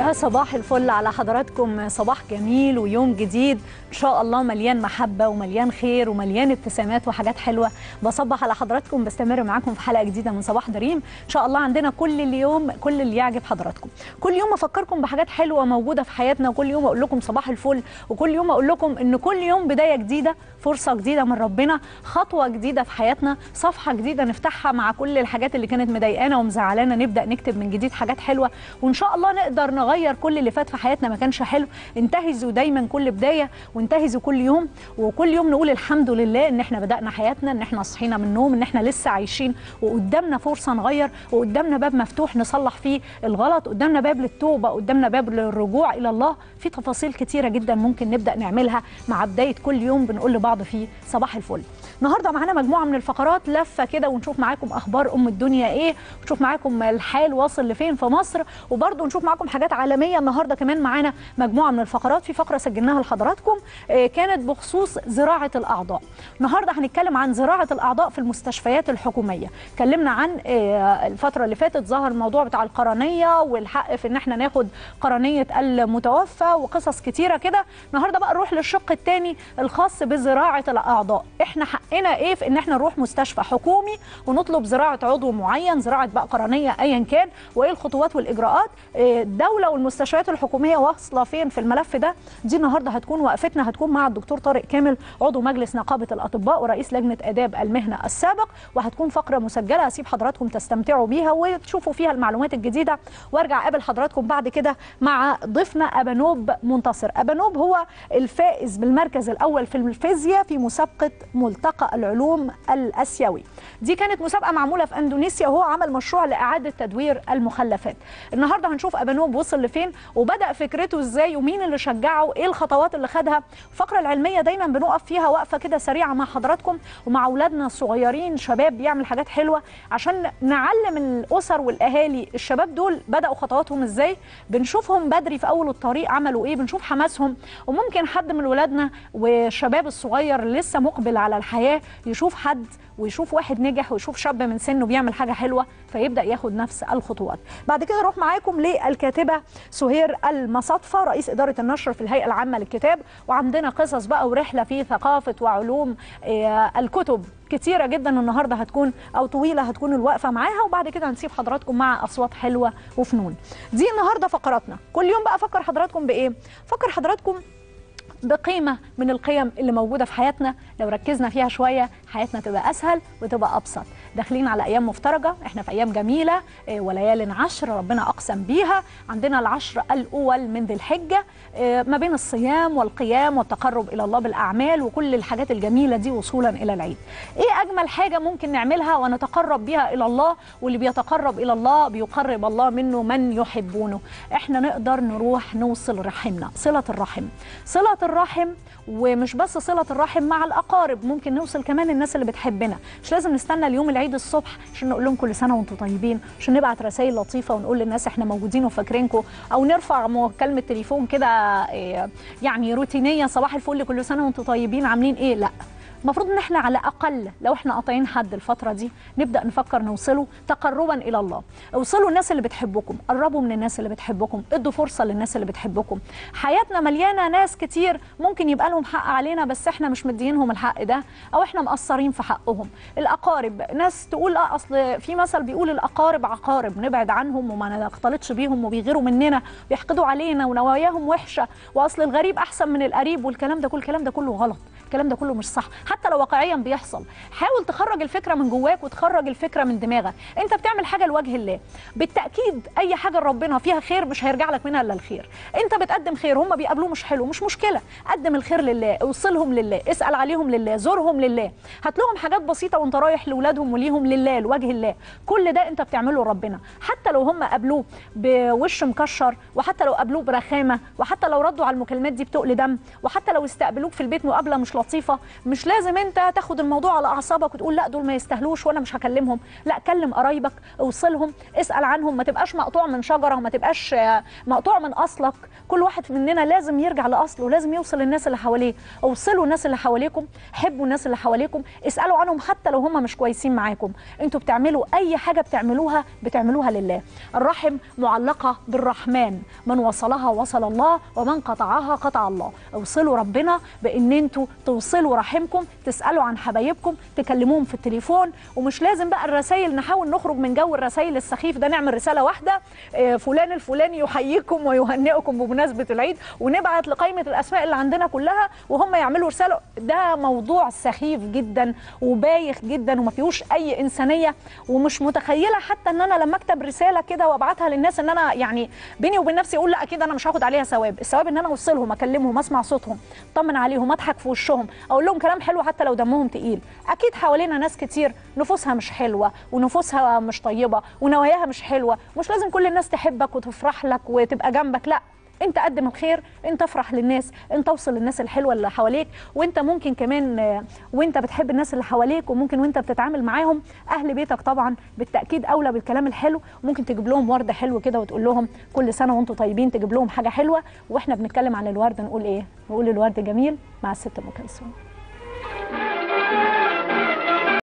يا صباح الفل على حضراتكم صباح جميل ويوم جديد ان شاء الله مليان محبه ومليان خير ومليان ابتسامات وحاجات حلوه بصبح على حضراتكم بستمر معاكم في حلقه جديده من صباح دريم ان شاء الله عندنا كل اليوم كل اللي يعجب حضراتكم كل يوم افكركم بحاجات حلوه موجوده في حياتنا وكل يوم اقول لكم صباح الفل وكل يوم اقول لكم ان كل يوم بدايه جديده فرصه جديده من ربنا خطوه جديده في حياتنا صفحه جديده نفتحها مع كل الحاجات اللي كانت مضايقانا ومزعلانا نبدا نكتب من جديد حاجات حلوه وان شاء الله نقدر نغير كل اللي فات في حياتنا ما كانش حلو انتهزوا دايما كل بدايه وانتهزوا كل يوم وكل يوم نقول الحمد لله ان احنا بدانا حياتنا ان احنا صحينا من النوم ان احنا لسه عايشين وقدامنا فرصه نغير وقدامنا باب مفتوح نصلح فيه الغلط قدامنا باب للتوبه قدامنا باب للرجوع الى الله في تفاصيل كتيره جدا ممكن نبدا نعملها مع بدايه كل يوم بنقول لبعض فيه صباح الفل النهارده معانا مجموعه من الفقرات لفه كده ونشوف معاكم اخبار ام الدنيا ايه ونشوف معاكم الحال واصل لفين في مصر وبرده نشوف معاكم حاجات عالميه النهارده كمان معانا مجموعه من الفقرات في فقره سجلناها لحضراتكم آه كانت بخصوص زراعه الاعضاء النهارده هنتكلم عن زراعه الاعضاء في المستشفيات الحكوميه اتكلمنا عن آه الفتره اللي فاتت ظهر الموضوع بتاع القرنيه والحق في ان احنا ناخد قرنيه المتوفى وقصص كتيره كده النهارده بقى نروح للشق الثاني الخاص بزراعه الاعضاء احنا حقنا ايه في ان احنا نروح مستشفى حكومي ونطلب زراعه عضو معين زراعه بقى قرنيه ايا كان وايه الخطوات والاجراءات الدوله والمستشفيات الحكوميه واصله فين في الملف ده دي النهارده هتكون وقفتنا هتكون مع الدكتور طارق كامل عضو مجلس نقابه الاطباء ورئيس لجنه اداب المهنه السابق وهتكون فقره مسجله هسيب حضراتكم تستمتعوا بيها وتشوفوا فيها المعلومات الجديده وارجع اقابل حضراتكم بعد كده مع ضيفنا ابانوب منتصر ابانوب هو الفائز بالمركز الاول في الفيزياء في مسابقه ملتقى العلوم الاسيوي دي كانت مسابقه معموله في اندونيسيا وهو عمل مشروع لاعاده تدوير المخلفات النهارده هنشوف ابانوب وصل لفين وبدا فكرته ازاي ومين اللي شجعه ايه الخطوات اللي خدها الفقره العلميه دايما بنقف فيها وقفه كده سريعه مع حضراتكم ومع اولادنا الصغيرين شباب بيعمل حاجات حلوه عشان نعلم الاسر والاهالي الشباب دول بداوا خطواتهم ازاي بنشوفهم بدري في اول الطريق عملوا ايه بنشوف حماسهم وممكن حد من ولادنا والشباب الصغير اللي لسه مقبل على الحياه يشوف حد ويشوف واحد نجح ويشوف شاب من سنه بيعمل حاجه حلوه فيبدا ياخد نفس الخطوات بعد كده اروح معاكم للكاتبه سهير المصادفه رئيس اداره النشر في الهيئه العامه للكتاب وعندنا قصص بقى ورحله في ثقافه وعلوم الكتب كتيرة جدا النهاردة هتكون أو طويلة هتكون الوقفة معاها وبعد كده هنسيب حضراتكم مع أصوات حلوة وفنون دي النهاردة فقراتنا كل يوم بقى أفكر حضراتكم بإيه فكر حضراتكم بقيمه من القيم اللي موجوده في حياتنا لو ركزنا فيها شويه حياتنا تبقى اسهل وتبقى ابسط داخلين على ايام مفترجه احنا في ايام جميله وليال عشر ربنا اقسم بيها عندنا العشر الاول من ذي الحجه ما بين الصيام والقيام والتقرب الى الله بالاعمال وكل الحاجات الجميله دي وصولا الى العيد ايه اجمل حاجه ممكن نعملها ونتقرب بيها الى الله واللي بيتقرب الى الله بيقرب الله منه من يحبونه احنا نقدر نروح نوصل رحمنا صله الرحم صله الرحم ومش بس صله الرحم مع الاقارب ممكن نوصل كمان الناس اللي بتحبنا مش لازم نستنى اليوم العيد الصبح عشان نقول لهم كل سنه وانتم طيبين عشان نبعت رسائل لطيفه ونقول للناس احنا موجودين وفاكرينكم او نرفع مكالمه تليفون كده يعني روتينيه صباح الفل كل سنه وانتم طيبين عاملين ايه لا المفروض ان احنا على الاقل لو احنا قاطعين حد الفتره دي نبدا نفكر نوصله تقربا الى الله اوصلوا الناس اللي بتحبكم قربوا من الناس اللي بتحبكم ادوا فرصه للناس اللي بتحبكم حياتنا مليانه ناس كتير ممكن يبقى لهم حق علينا بس احنا مش مدينهم الحق ده او احنا مقصرين في حقهم الاقارب ناس تقول اه اصل في مثل بيقول الاقارب عقارب نبعد عنهم وما نختلطش بيهم وبيغيروا مننا بيحقدوا علينا ونواياهم وحشه واصل الغريب احسن من القريب والكلام ده كل الكلام ده كله غلط الكلام ده كله مش صح حتى لو واقعيا بيحصل حاول تخرج الفكره من جواك وتخرج الفكره من دماغك انت بتعمل حاجه لوجه الله بالتاكيد اي حاجه ربنا فيها خير مش هيرجع لك منها الا الخير انت بتقدم خير هم بيقابلوه مش حلو مش مشكله قدم الخير لله اوصلهم لله اسال عليهم لله زورهم لله هات لهم حاجات بسيطه وانت رايح لاولادهم وليهم لله لوجه الله كل ده انت بتعمله ربنا حتى لو هم قابلوه بوش مكشر وحتى لو قابلوه برخامه وحتى لو ردوا على المكالمات دي بتقل دم وحتى لو استقبلوك في البيت مقابله مش مش لطيفه مش لازم انت تاخد الموضوع على اعصابك وتقول لا دول ما يستاهلوش وانا مش هكلمهم لا كلم قرايبك اوصلهم اسال عنهم ما تبقاش مقطوع من شجره وما تبقاش آه، مقطوع من اصلك كل واحد مننا لازم يرجع لاصله لازم يوصل للناس اللي حواليه اوصلوا الناس اللي حواليكم حبوا الناس اللي حواليكم اسالوا عنهم حتى لو هم مش كويسين معاكم انتوا بتعملوا اي حاجه بتعملوها بتعملوها لله الرحم معلقه بالرحمن من وصلها وصل الله ومن قطعها قطع الله اوصلوا ربنا بان انتوا توصلوا رحمكم تسالوا عن حبايبكم تكلموهم في التليفون ومش لازم بقى الرسائل نحاول نخرج من جو الرسائل السخيف ده نعمل رساله واحده آه، فلان الفلاني يحييكم ويهنئكم بمناسبه العيد ونبعت لقائمه الاسماء اللي عندنا كلها وهم يعملوا رساله ده موضوع سخيف جدا وبايخ جدا وما فيهوش اي انسانيه ومش متخيله حتى ان انا لما اكتب رساله كده وابعتها للناس ان انا يعني بيني وبين نفسي اقول لا اكيد انا مش هاخد عليها ثواب الثواب ان انا اوصلهم اكلمهم اسمع صوتهم اطمن عليهم اضحك في وشهم اقول لهم كلام حلو حتى لو دمهم تقيل اكيد حوالينا ناس كتير نفوسها مش حلوه ونفوسها مش طيبه ونواياها مش حلوه مش لازم كل الناس تحبك وتفرح لك وتبقى جنبك لا انت قدم الخير انت افرح للناس انت اوصل للناس الحلوه اللي حواليك وانت ممكن كمان آه، وانت بتحب الناس اللي حواليك وممكن وانت بتتعامل معاهم اهل بيتك طبعا بالتاكيد اولى بالكلام الحلو ممكن تجيب لهم ورده حلو كده وتقول لهم كل سنه وانتم طيبين تجيب لهم حاجه حلوه واحنا بنتكلم عن الورد نقول ايه نقول الورد جميل مع الست ام كلثوم